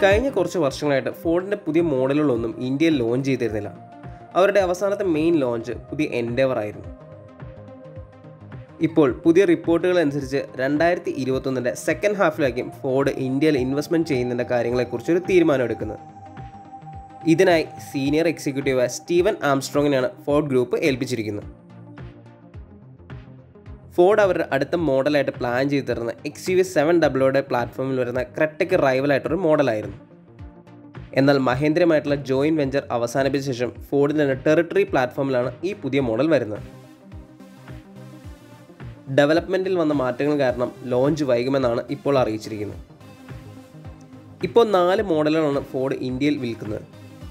കഴിഞ്ഞ കുറച്ച് വർഷങ്ങളായിട്ട് ഫോർഡിൻ്റെ പുതിയ മോഡലുകളൊന്നും ഇന്ത്യയിൽ ലോഞ്ച് ചെയ്തിരുന്നില്ല അവരുടെ അവസാനത്തെ മെയിൻ ലോഞ്ച് പുതിയ എൻഡേവർ ആയിരുന്നു ഇപ്പോൾ പുതിയ റിപ്പോർട്ടുകൾ അനുസരിച്ച് രണ്ടായിരത്തി ഇരുപത്തൊന്നിൻ്റെ സെക്കൻഡ് ഹാഫിലായിരിക്കും ഫോർഡ് ഇന്ത്യയിൽ ഇൻവെസ്റ്റ്മെൻറ്റ് ചെയ്യുന്നതിൻ്റെ കാര്യങ്ങളെക്കുറിച്ച് ഒരു തീരുമാനം എടുക്കുന്നത് ഇതിനായി സീനിയർ എക്സിക്യൂട്ടീവ് സ്റ്റീവൻ ആംസ്ട്രോങ്ങിനെയാണ് ഫോർഡ് ഗ്രൂപ്പ് ഏൽപ്പിച്ചിരിക്കുന്നത് ഫോർഡ് അവരുടെ അടുത്ത മോഡലായിട്ട് പ്ലാൻ ചെയ്ത് തരുന്ന എക്സ് യു വി സെവൻ ഡബ്ല്യൂയുടെ പ്ലാറ്റ്ഫോമിൽ വരുന്ന ക്രെറ്റയ്ക്ക് റൈവലായിട്ടൊരു മോഡലായിരുന്നു എന്നാൽ മഹേന്ദ്രമായിട്ടുള്ള ജോയിൻറ്റ് വെഞ്ചർ അവസാനിപ്പിച്ച ശേഷം ഫോർഡിൻ്റെ ടെറിട്ടറി പ്ലാറ്റ്ഫോമിലാണ് ഈ പുതിയ മോഡൽ വരുന്നത് ഡെവലപ്മെൻറ്റിൽ വന്ന മാറ്റങ്ങൾ കാരണം ലോഞ്ച് വൈകുമെന്നാണ് ഇപ്പോൾ അറിയിച്ചിരിക്കുന്നത് ഇപ്പോൾ നാല് മോഡലുകളാണ് ഫോർഡ് ഇന്ത്യയിൽ വിൽക്കുന്നത്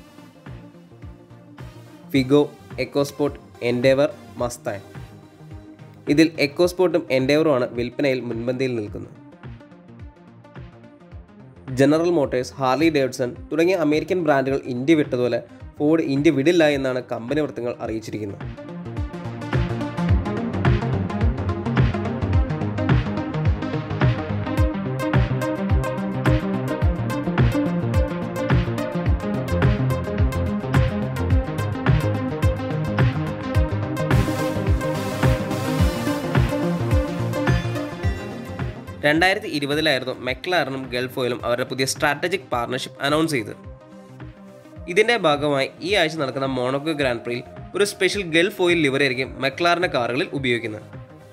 ഫിഗോ എക്കോസ്പോർട്ട് എൻഡേവർ മസ്താൻ ഇതിൽ എക്കോസ്പോർട്ടും എൻഡേവറുമാണ് വിൽപ്പനയിൽ മുൻപന്തിയിൽ നിൽക്കുന്നത് ജനറൽ മോട്ടോഴ്സ് ഹാർലി ഡേവിഡ്സൺ തുടങ്ങിയ അമേരിക്കൻ ബ്രാൻഡുകൾ ഇന്ത്യ വിട്ടതുപോലെ ഫോർഡ് ഇന്ത്യ വിടില്ല എന്നാണ് കമ്പനി വൃത്തങ്ങൾ അറിയിച്ചിരിക്കുന്നത് രണ്ടായിരത്തി ഇരുപതിലായിരുന്നു മെക്ലാറിനും ഗൾഫ് ഓയിലും അവരുടെ പുതിയ സ്ട്രാറ്റജിക് പാർട്ണർഷിപ്പ് അനൗൺസ് ചെയ്തത് ഇതിൻ്റെ ഭാഗമായി ഈ ആഴ്ച നടക്കുന്ന മോണോക്കോ ഗ്രാൻഡ് പ്രിയിൽ ഒരു സ്പെഷ്യൽ ഗൾഫ് ഓയിൽ ലിവർ ആയിരിക്കും മെക്ലാറിൻ്റെ കാറുകളിൽ ഉപയോഗിക്കുന്നത്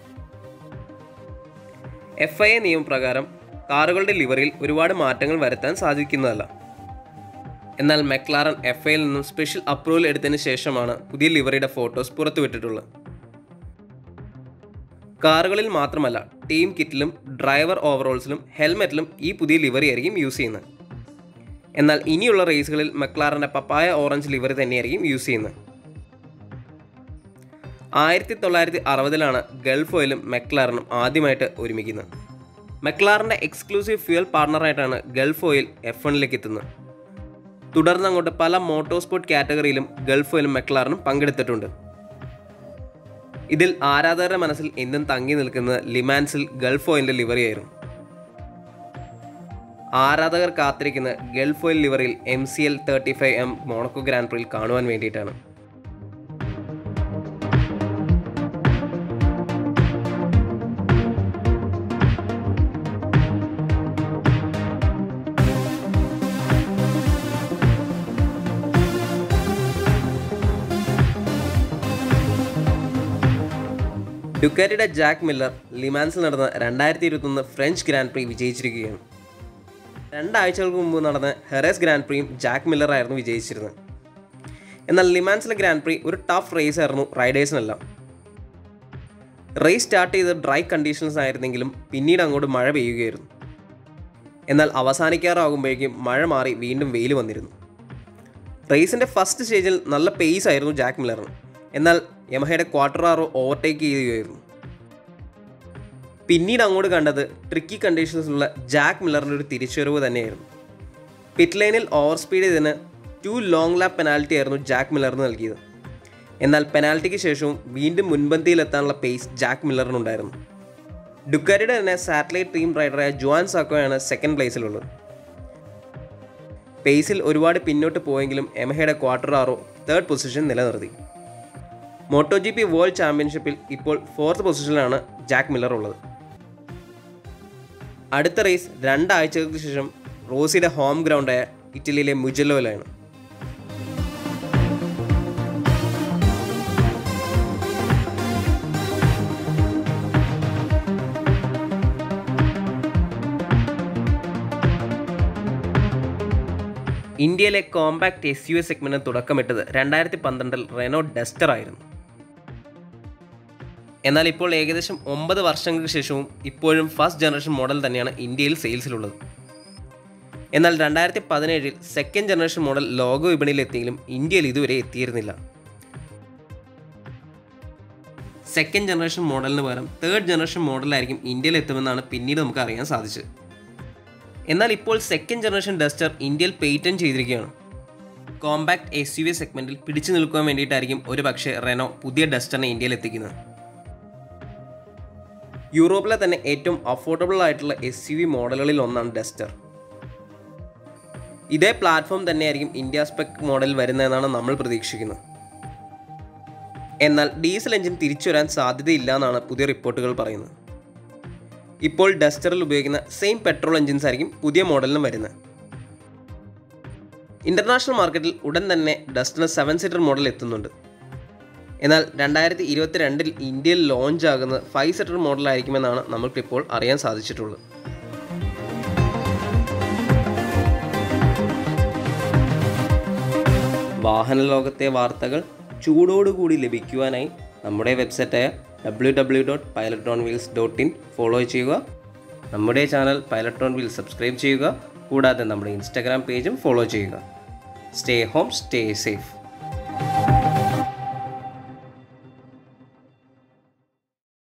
എഫ് ഐ എ നിയമപ്രകാരം കാറുകളുടെ ലിവറിൽ ഒരുപാട് മാറ്റങ്ങൾ വരുത്താൻ സാധിക്കുന്നതല്ല എന്നാൽ മെക്ലാറൻ എഫ് ഐയിൽ നിന്നും സ്പെഷ്യൽ അപ്രൂവൽ എടുത്തതിന് ശേഷമാണ് പുതിയ ലിവറിയുടെ ഫോട്ടോസ് പുറത്തുവിട്ടിട്ടുള്ളത് കാറുകളിൽ മാത്രമല്ല ടീം കിറ്റിലും ഡ്രൈവർ ഓവറോൾസിലും ഹെൽമെറ്റിലും ഈ പുതിയ ലിവറി ആയിരിക്കും യൂസ് ചെയ്യുന്നത് എന്നാൽ ഇനിയുള്ള റേസുകളിൽ മെക്ലാറിൻ്റെ പപ്പായ ഓറഞ്ച് ലിവറി തന്നെയായിരിക്കും യൂസ് ചെയ്യുന്നത് ആയിരത്തി തൊള്ളായിരത്തി അറുപതിലാണ് ഗൾഫ് ഓയിലും മെക്ലാറിനും ആദ്യമായിട്ട് ഒരുമിക്കുന്നത് മെക്ലാറിൻ്റെ എക്സ്ക്ലൂസീവ് ഫ്യൂൽ പാർട്ണറായിട്ടാണ് ഗൾഫ് ഓയിൽ എഫ് വണ്ണിലേക്ക് എത്തുന്നത് തുടർന്ന് അങ്ങോട്ട് പല മോട്ടോർ സ്പോർട്ട് കാറ്റഗറിയിലും ഗൾഫ് ഓയിലും മെക്ലാറിനും പങ്കെടുത്തിട്ടുണ്ട് ഇതിൽ ആരാധകരുടെ മനസ്സിൽ എന്നും തങ്ങി നിൽക്കുന്നത് ലിമാൻസിൽ ഗൾഫ് ഓയിലിൻ്റെ ലിവറി ആയിരുന്നു ആരാധകർ കാത്തിരിക്കുന്ന ഗൾഫ് ഓയിൽ ലിവറിൽ M C L thirty five M Monaco grand പ്രിയിൽ കാണുവാൻ വേണ്ടിയിട്ടാണ് ഡുക്കാറ്റിയുടെ ജാക്ക് മില്ലർ ലിമാൻസിൽ നടന്ന രണ്ടായിരത്തി ഇരുപത്തൊന്ന് ഫ്രഞ്ച് ഗ്രാൻഡ് പ്രീ വിജയിച്ചിരിക്കുകയാണ് രണ്ടാഴ്ചകൾക്ക് മുമ്പ് നടന്ന ഹെറേസ് ഗ്രാൻഡ് പ്രീയും ജാക്ക് മില്ലർ ആയിരുന്നു വിജയിച്ചിരുന്നത് എന്നാൽ ലിമാൻസിലെ ഗ്രാൻഡ് പ്രീ ഒരു ടഫ് റേസ് ആയിരുന്നു റൈഡേഴ്സിനെല്ലാം റേസ് സ്റ്റാർട്ട് ചെയ്ത് ഡ്രൈ കണ്ടീഷൻസ് ആയിരുന്നെങ്കിലും പിന്നീട് അങ്ങോട്ട് മഴ പെയ്യുകയായിരുന്നു എന്നാൽ അവസാനിക്കാറാകുമ്പോഴേക്കും മഴ മാറി വീണ്ടും വെയിൽ വന്നിരുന്നു റേസിൻ്റെ ഫസ്റ്റ് സ്റ്റേജിൽ നല്ല പേസ് ആയിരുന്നു ജാക്ക് മില്ലറിന് എന്നാൽ യമഹയുടെ ക്വാർട്ടർ ആറോ ഓവർടേക്ക് ചെയ്യുകയായിരുന്നു പിന്നീട് അങ്ങോട്ട് കണ്ടത് ട്രിക്കി കണ്ടീഷൻസിലുള്ള ജാക്ക് മില്ലറിൻ്റെ ഒരു തിരിച്ചുവരവ് തന്നെയായിരുന്നു പിറ്റ് ലൈനിൽ ഓവർ സ്പീഡ് ചെയ്തതിന് ടു ലോങ് ലാപ്പ് പെനാൽറ്റി ആയിരുന്നു ജാക്ക് മില്ലറിന് നൽകിയത് എന്നാൽ പെനാൽറ്റിക്ക് ശേഷവും വീണ്ടും മുൻപന്തിയിലെത്താനുള്ള പേസ് ജാക്ക് മില്ലറിനുണ്ടായിരുന്നു ഡുക്കാരിയുടെ തന്നെ സാറ്റലൈറ്റ് ടീം റൈഡറായ ജോൻ സാക്കോയാണ് സെക്കൻഡ് പ്ലേസിലുള്ളത് പേസിൽ ഒരുപാട് പിന്നോട്ട് പോയെങ്കിലും എമഹയുടെ ക്വാർട്ടർ ആറോ തേർഡ് പൊസിഷൻ നിലനിർത്തി മോട്ടോ ജി പി വേൾഡ് ചാമ്പ്യൻഷിപ്പിൽ ഇപ്പോൾ ഫോർത്ത് പൊസിഷനിലാണ് ജാക്ക് മില്ലർ ഉള്ളത് അടുത്ത റേസ് രണ്ടാഴ്ചകൾക്ക് ശേഷം റോസിയുടെ ഹോം ഗ്രൗണ്ടായ ഇറ്റലിയിലെ മുജലോയിലാണ് ഇന്ത്യയിലെ കോമ്പാക്ട് എസ് യു എസ് സെഗ്മെന്റിന് തുടക്കമിട്ടത് രണ്ടായിരത്തി പന്ത്രണ്ടിൽ റെനോ ഡസ്റ്റർ ആയിരുന്നു എന്നാൽ ഇപ്പോൾ ഏകദേശം ഒമ്പത് വർഷങ്ങൾക്ക് ശേഷവും ഇപ്പോഴും ഫസ്റ്റ് ജനറേഷൻ മോഡൽ തന്നെയാണ് ഇന്ത്യയിൽ സെയിൽസിലുള്ളത് എന്നാൽ രണ്ടായിരത്തി പതിനേഴിൽ സെക്കൻഡ് ജനറേഷൻ മോഡൽ ലോക വിപണിയിൽ എത്തിയെങ്കിലും ഇന്ത്യയിൽ ഇതുവരെ എത്തിയിരുന്നില്ല സെക്കൻഡ് ജനറേഷൻ മോഡലിന് പകരം തേർഡ് ജനറേഷൻ മോഡലായിരിക്കും ഇന്ത്യയിൽ എത്തുമെന്നാണ് പിന്നീട് നമുക്ക് അറിയാൻ സാധിച്ചത് എന്നാൽ ഇപ്പോൾ സെക്കൻഡ് ജനറേഷൻ ഡസ്റ്റർ ഇന്ത്യയിൽ പേറ്റന്റ് ചെയ്തിരിക്കുകയാണ് കോമ്പാക്ട് എസ് യു വി സെഗ്മെന്റിൽ പിടിച്ചു നിൽക്കുവാൻ വേണ്ടിയിട്ടായിരിക്കും ഒരു പക്ഷേ റെനോ പുതിയ ഡസ്റ്ററിനെ ഇന്ത്യയിൽ എത്തിക്കുന്നത് യൂറോപ്പിലെ തന്നെ ഏറ്റവും അഫോർഡബിൾ ആയിട്ടുള്ള എസ് യു വി മോഡലുകളിൽ ഒന്നാണ് ഡസ്റ്റർ ഇതേ പ്ലാറ്റ്ഫോം തന്നെയായിരിക്കും ഇന്ത്യ സ്പെക് മോഡൽ വരുന്നതെന്നാണ് നമ്മൾ പ്രതീക്ഷിക്കുന്നത് എന്നാൽ ഡീസൽ എഞ്ചിൻ തിരിച്ചു വരാൻ സാധ്യതയില്ല എന്നാണ് പുതിയ റിപ്പോർട്ടുകൾ പറയുന്നത് ഇപ്പോൾ ഡസ്റ്ററിൽ ഉപയോഗിക്കുന്ന സെയിം പെട്രോൾ എഞ്ചിൻസ് ആയിരിക്കും പുതിയ മോഡലിനും വരുന്നത് ഇൻ്റർനാഷണൽ മാർക്കറ്റിൽ ഉടൻ തന്നെ ഡസ്റ്ററിന് സെവൻ സീറ്റർ മോഡൽ എത്തുന്നുണ്ട് എന്നാൽ രണ്ടായിരത്തി ഇരുപത്തിരണ്ടിൽ ഇന്ത്യയിൽ ലോഞ്ച് ആകുന്നത് ഫൈവ് സീറ്റർ മോഡലായിരിക്കുമെന്നാണ് നമുക്കിപ്പോൾ അറിയാൻ സാധിച്ചിട്ടുള്ളത് വാഹന ലോകത്തെ വാർത്തകൾ ചൂടോടുകൂടി ലഭിക്കുവാനായി നമ്മുടെ വെബ്സൈറ്റായ W W dot pilot on wheels dot in follow ചെയ്യുക നമ്മുടെ channel pilot on wheel subscribe ചെയ്യുക കൂടാതെ നമ്മുടെ ഇൻസ്റ്റാഗ്രാം പേജും ഫോളോ ചെയ്യുക സ്റ്റേ ഹോം സ്റ്റേ സേഫ്